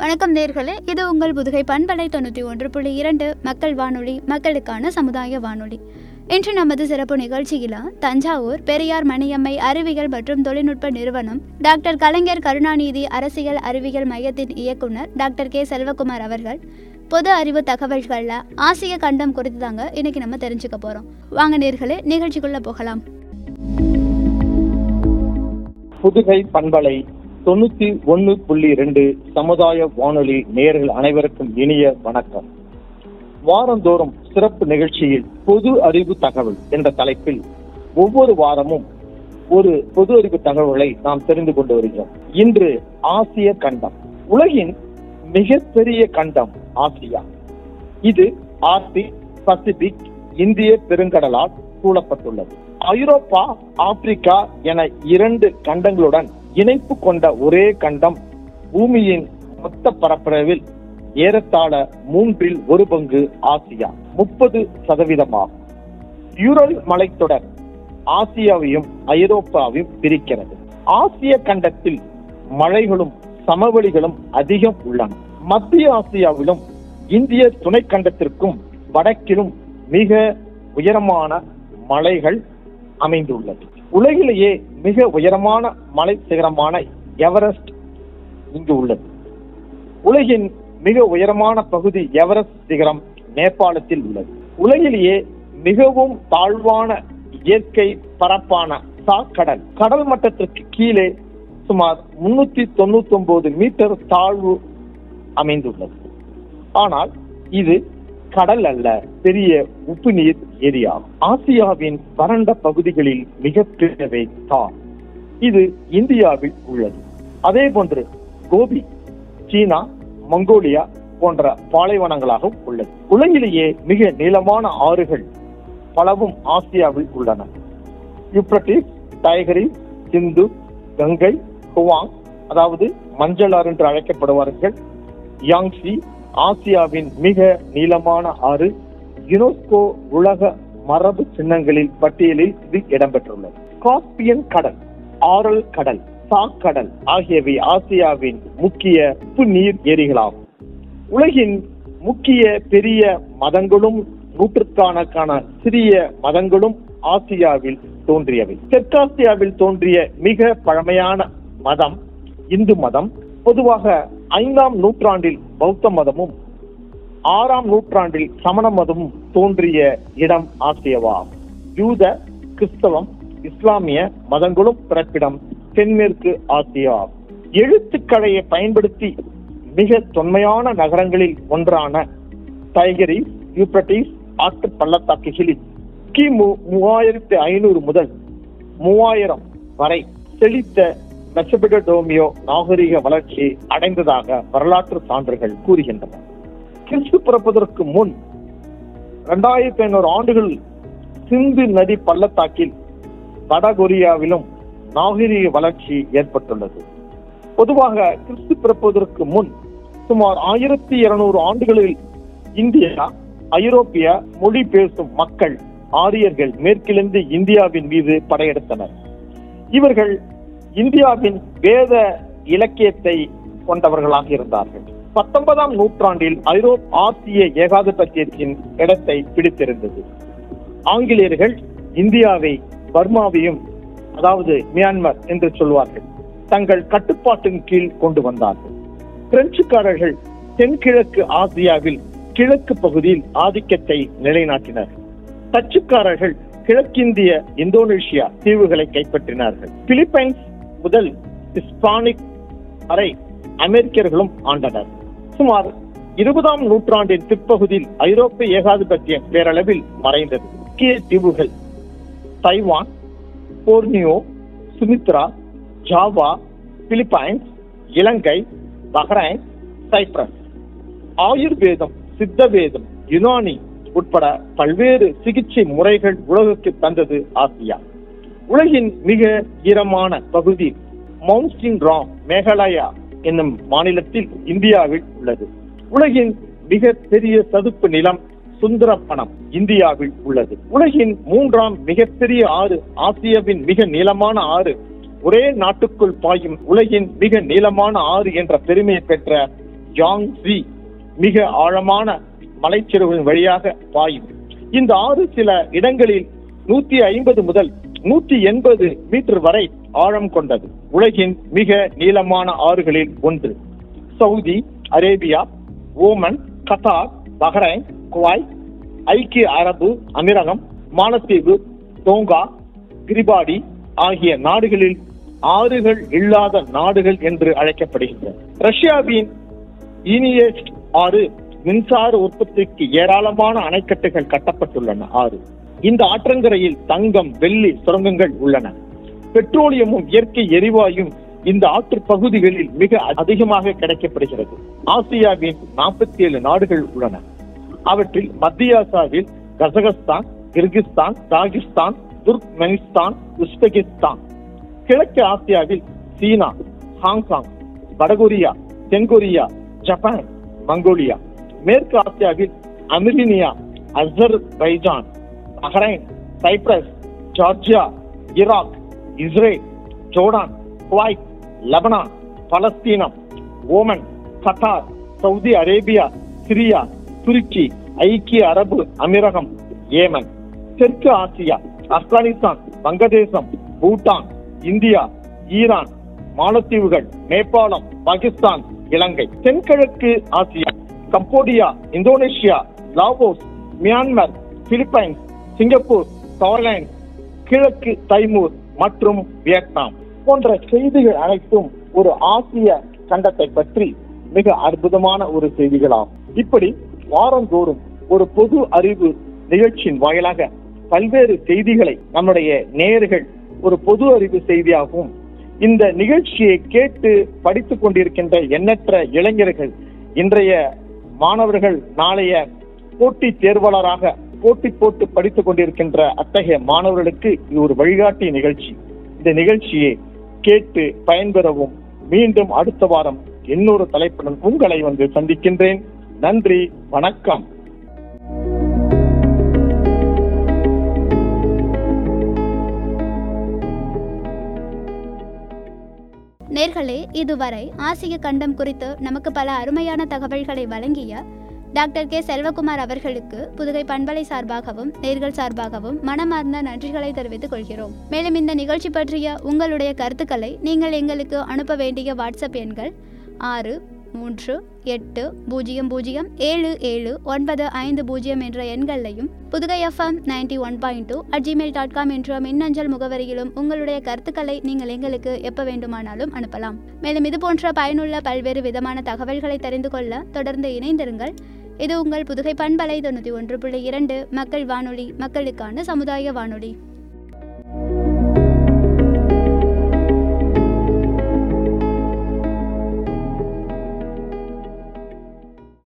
வணக்கம் நேர்களே இது உங்கள் புதுகை பண்பலை தொண்ணூற்றி ஒன்று புள்ளி இரண்டு மக்கள் வானொலி மக்களுக்கான சமுதாய வானொலி இன்று நமது சிறப்பு நிகழ்ச்சியில் தஞ்சாவூர் பெரியார் மணியம்மை அறிவியல் மற்றும் தொழில்நுட்ப நிறுவனம் டாக்டர் கலைஞர் கருணாநிதி அரசியல் அறிவியல் மையத்தின் இயக்குனர் டாக்டர் கே செல்வகுமார் அவர்கள் பொது அறிவு தகவல்களில் ஆசிய கண்டம் குறித்து தாங்க இன்னைக்கு நம்ம தெரிஞ்சுக்க போகிறோம் வாங்க நேர்களே நிகழ்ச்சிக்குள்ளே போகலாம் புதுகை பண்பலை தொண்ணூத்தி ஒன்னு புள்ளி ரெண்டு சமுதாய வானொலி நேயர்கள் அனைவருக்கும் இனிய வணக்கம் வாரந்தோறும் சிறப்பு நிகழ்ச்சியில் பொது அறிவு தகவல் என்ற தலைப்பில் ஒவ்வொரு வாரமும் ஒரு பொது அறிவு தகவல்களை நாம் தெரிந்து கொண்டு வருகிறோம் இன்று ஆசிய கண்டம் உலகின் மிகப்பெரிய கண்டம் ஆசியா இது ஆர்டிக் பசிபிக் இந்திய பெருங்கடலால் சூழப்பட்டுள்ளது ஐரோப்பா ஆப்பிரிக்கா என இரண்டு கண்டங்களுடன் இணைப்பு கொண்ட ஒரே கண்டம் பூமியின் மொத்த பரப்பளவில் ஏறத்தாழ மூன்றில் ஒரு பங்கு ஆசியா முப்பது சதவீதமாகும் யூரல் மலைத்தொடர் ஆசியாவையும் ஐரோப்பாவையும் பிரிக்கிறது ஆசிய கண்டத்தில் மலைகளும் சமவெளிகளும் அதிகம் உள்ளன மத்திய ஆசியாவிலும் இந்திய துணைக்கண்டத்திற்கும் வடக்கிலும் மிக உயரமான மலைகள் அமைந்துள்ளது உலகிலேயே மிக உயரமான மலை சிகரமான எவரெஸ்ட் இங்கு உள்ளது உலகின் மிக உயரமான பகுதி எவரெஸ்ட் சிகரம் நேபாளத்தில் உள்ளது உலகிலேயே மிகவும் தாழ்வான இயற்கை பரப்பான சாக்கடல் கடல் மட்டத்திற்கு கீழே சுமார் முன்னூத்தி தொண்ணூத்தி ஒன்பது மீட்டர் தாழ்வு அமைந்துள்ளது ஆனால் இது கடல் அல்ல பெரிய உப்பு நீர் ஏரியாகும் ஆசியாவின் வறண்ட பகுதிகளில் மிகப்பெரியவை தார் இது இந்தியாவில் உள்ளது அதே போன்று கோபி சீனா மங்கோலியா போன்ற பாலைவனங்களாகவும் உள்ளது உலகிலேயே மிக நீளமான ஆறுகள் பலவும் ஆசியாவில் உள்ளன யூப்ரட்டிஸ் டைகரிஸ் சிந்து கங்கை குவாங் அதாவது மஞ்சள் ஆறு என்று அழைக்கப்படுவார்கள் யாங்ஸி ஆசியாவின் மிக நீளமான ஆறு யுனெஸ்கோ உலக மரபு சின்னங்களில் பட்டியலில் இது இடம்பெற்றுள்ளது காஸ்பியன் கடல் ஆரல் கடல் சாக்கடல் ஆகியவை ஆசியாவின் முக்கிய உப்பு நீர் ஏரிகளாகும் உலகின் முக்கிய பெரிய மதங்களும் நூற்றுக்கணக்கான சிறிய மதங்களும் ஆசியாவில் தோன்றியவை தெற்காசியாவில் தோன்றிய மிக பழமையான மதம் இந்து மதம் பொதுவாக ஐந்தாம் நூற்றாண்டில் பௌத்த மதமும் ஆறாம் நூற்றாண்டில் சமண மதமும் தோன்றிய இடம் ஆசியவாகும் யூத கிறிஸ்தவம் இஸ்லாமிய மதங்களும் பிறப்பிடம் தென்மேற்கு ஆசியா ஆகும் எழுத்துக்களையை பயன்படுத்தி மிக தொன்மையான நகரங்களில் ஒன்றான டைகரிஸ் யூப்ரட்டிஸ் ஆற்று பள்ளத்தாக்குகளில் கிமு மூவாயிரத்தி ஐநூறு முதல் மூவாயிரம் வரை செழித்த மெசபடோமியோ நாகரிக வளர்ச்சி அடைந்ததாக வரலாற்று சான்றுகள் கூறுகின்றன கிறிஸ்து பிறப்பதற்கு முன் இரண்டாயிரத்தி ஐநூறு ஆண்டுகள் சிந்து நதி பள்ளத்தாக்கில் வடகொரியாவிலும் நாகரிக வளர்ச்சி ஏற்பட்டுள்ளது பொதுவாக கிறிஸ்து பிறப்பதற்கு முன் சுமார் ஆயிரத்தி இருநூறு ஆண்டுகளில் இந்தியா ஐரோப்பிய மொழி பேசும் மக்கள் ஆரியர்கள் மேற்கிலிருந்து இந்தியாவின் மீது படையெடுத்தனர் இவர்கள் இந்தியாவின் வேத இலக்கியத்தை கொண்டவர்களாக இருந்தார்கள் பத்தொன்பதாம் நூற்றாண்டில் ஐரோப் ஆசிய ஏகாதிபத்தியத்தின் இடத்தை பிடித்திருந்தது ஆங்கிலேயர்கள் இந்தியாவை பர்மாவையும் அதாவது மியான்மர் என்று சொல்வார்கள் தங்கள் கட்டுப்பாட்டின் கீழ் கொண்டு வந்தார்கள் பிரெஞ்சுக்காரர்கள் தென்கிழக்கு ஆசியாவில் கிழக்கு பகுதியில் ஆதிக்கத்தை நிலைநாட்டினர் டச்சுக்காரர்கள் கிழக்கிந்திய இந்தோனேஷியா தீவுகளை கைப்பற்றினார்கள் பிலிப்பைன்ஸ் முதல் ஹிஸ்பானிக் வரை அமெரிக்கர்களும் ஆண்டனர் சுமார் இருபதாம் நூற்றாண்டின் பிற்பகுதியில் ஐரோப்பிய ஏகாதிபத்தியம் பேரளவில் மறைந்தது முக்கிய தீவுகள் Taiwan Borneo Sumatra Java Philippines Ilangai Bahrain Cyprus ஆயுர்வேதம் சித்தவேதம் யுனானி உட்பட பல்வேறு சிகிச்சை முறைகள் உலகுக்கு தந்தது ஆசியா உலகின் மிக ஈரமான பகுதி மவுண்ட் ராம் மேகாலயா என்னும் மாநிலத்தில் இந்தியாவில் உள்ளது உலகின் மிக பெரிய சதுப்பு நிலம் சுந்தரப்பணம் இந்தியாவில் உள்ளது உலகின் மூன்றாம் மிகப்பெரிய ஆறு ஆசியாவின் மிக நீளமான ஆறு ஒரே நாட்டுக்குள் பாயும் உலகின் மிக நீளமான ஆறு என்ற பெருமையை பெற்ற ஜாங்ஸி மிக ஆழமான மலைச்சரிவுகளின் வழியாக பாயும் இந்த ஆறு சில இடங்களில் நூத்தி ஐம்பது முதல் நூத்தி எண்பது மீட்டர் வரை ஆழம் கொண்டது உலகின் மிக நீளமான ஆறுகளில் ஒன்று Saudi Arabia Oman Qatar Bahrain Kuwait ஐக்கிய அரபு அமீரகம் மாலத்தீவு டோங்கா கிரிபாடி ஆகிய நாடுகளில் ஆறுகள் இல்லாத நாடுகள் என்று அழைக்கப்படுகின்றன ரஷ்யாவின் ஈனியஸ்ட் ஆறு மின்சார உற்பத்திக்கு ஏராளமான அணைக்கட்டுகள் கட்டப்பட்டுள்ளன ஆறு இந்த ஆற்றங்கரையில் தங்கம் வெள்ளி சுரங்கங்கள் உள்ளன பெட்ரோலியமும் இயற்கை எரிவாயும் இந்த ஆற்று பகுதிகளில் மிக அதிகமாக கிடைக்கப்படுகிறது ஆசியாவின் நாற்பத்தி ஏழு நாடுகள் உள்ளன அவற்றில் மத்திய ஆசியாவில் Kazakhstan Kyrgyzstan Tajikistan Turkmenistan Uzbekistan கிழக்கு ஆசியாவில் சீனா ஹாங்காங் வடகொரியா தென்கொரியா ஜப்பான் மங்கோலியா மேற்கு ஆசியாவில் Armenia Azerbaijan Bahrain Cyprus Georgia Iraq Israel Jordan Kuwait Lebanon பலஸ்தீனம் Oman Qatar Saudi Arabia Syria துருக்கி ஐக்கிய அரபு அமீரகம் ஏமன் தெற்கு ஆசியா ஆப்கானிஸ்தான் வங்கதேசம் பூட்டான் இந்தியா ஈரான் மாலத்தீவுகள் நேபாளம் பாகிஸ்தான் இலங்கை தென்கிழக்கு Asia Cambodia Indonesia Laos Myanmar Philippines Singapore Thailand கிழக்கு தைமூர் மற்றும் வியட்நாம் போன்ற செய்திகள் அனைத்தும் ஒரு ஆசிய கண்டத்தை பற்றி மிக அற்புதமான ஒரு செய்திகளாகும் இப்படி வாரந்தோறும் ஒரு பொது அறிவு நிகழ்ச்சியின் வாயிலாக பல்வேறு செய்திகளை நம்முடைய நேயர்கள் ஒரு பொது அறிவு செய்தியாகவும் இந்த நிகழ்ச்சியை கேட்டு படித்துக் கொண்டிருக்கின்ற எண்ணற்ற இளைஞர்கள் இன்றைய மாணவர்கள் நாளைய போட்டி தேர்வாளராக போட்டி போட்டு படித்துக் கொண்டிருக்கின்ற அத்தகைய மாணவர்களுக்கு இது ஒரு வழிகாட்டி நிகழ்ச்சி இந்த நிகழ்ச்சியை கேட்டு பயன்பெறவும் மீண்டும் அடுத்த வாரம் இன்னொரு தலைப்புடன் உங்களை வந்து சந்திக்கின்றேன் நன்றி வணக்கம் நேர்களே இதுவரை ஆசிய கண்டம் குறித்து நமக்கு பல அருமையான தகவல்களை வழங்கிய டாக்டர் கே செல்வகுமார் அவர்களுக்கு புதுகை பண்பலை சார்பாகவும் நேர்கள் சார்பாகவும் மனமார்ந்த நன்றிகளை தெரிவித்துக் கொள்கிறோம் மேலும் இந்த நிகழ்ச்சி பற்றிய உங்களுடைய கருத்துக்களை நீங்கள் எங்களுக்கு அனுப்ப வேண்டிய வாட்ஸ்அப் எண்கள் ஆறு மூன்று எட்டு பூஜ்ஜியம் பூஜ்ஜியம் ஏழு ஏழு ஒன்பது ஐந்து பூஜ்ஜியம் என்ற எண்களையும் Pudugai FM ninety one point two at Gmail dot com என்ற மின்னஞ்சல் முகவரியிலும் உங்களுடைய கருத்துக்களை நீங்கள் எங்களுக்கு எப்போ வேண்டுமானாலும் அனுப்பலாம் மேலும் இது போன்ற பயனுள்ள பல்வேறு விதமான தகவல்களை தெரிந்து கொள்ள தொடர்ந்து இணைந்திருங்கள் இது உங்கள் புதுகை பண்பலை தொண்ணூற்றி ஒன்று புள்ளி இரண்டு மக்கள் வானொலி மக்களுக்கான சமுதாய வானொலி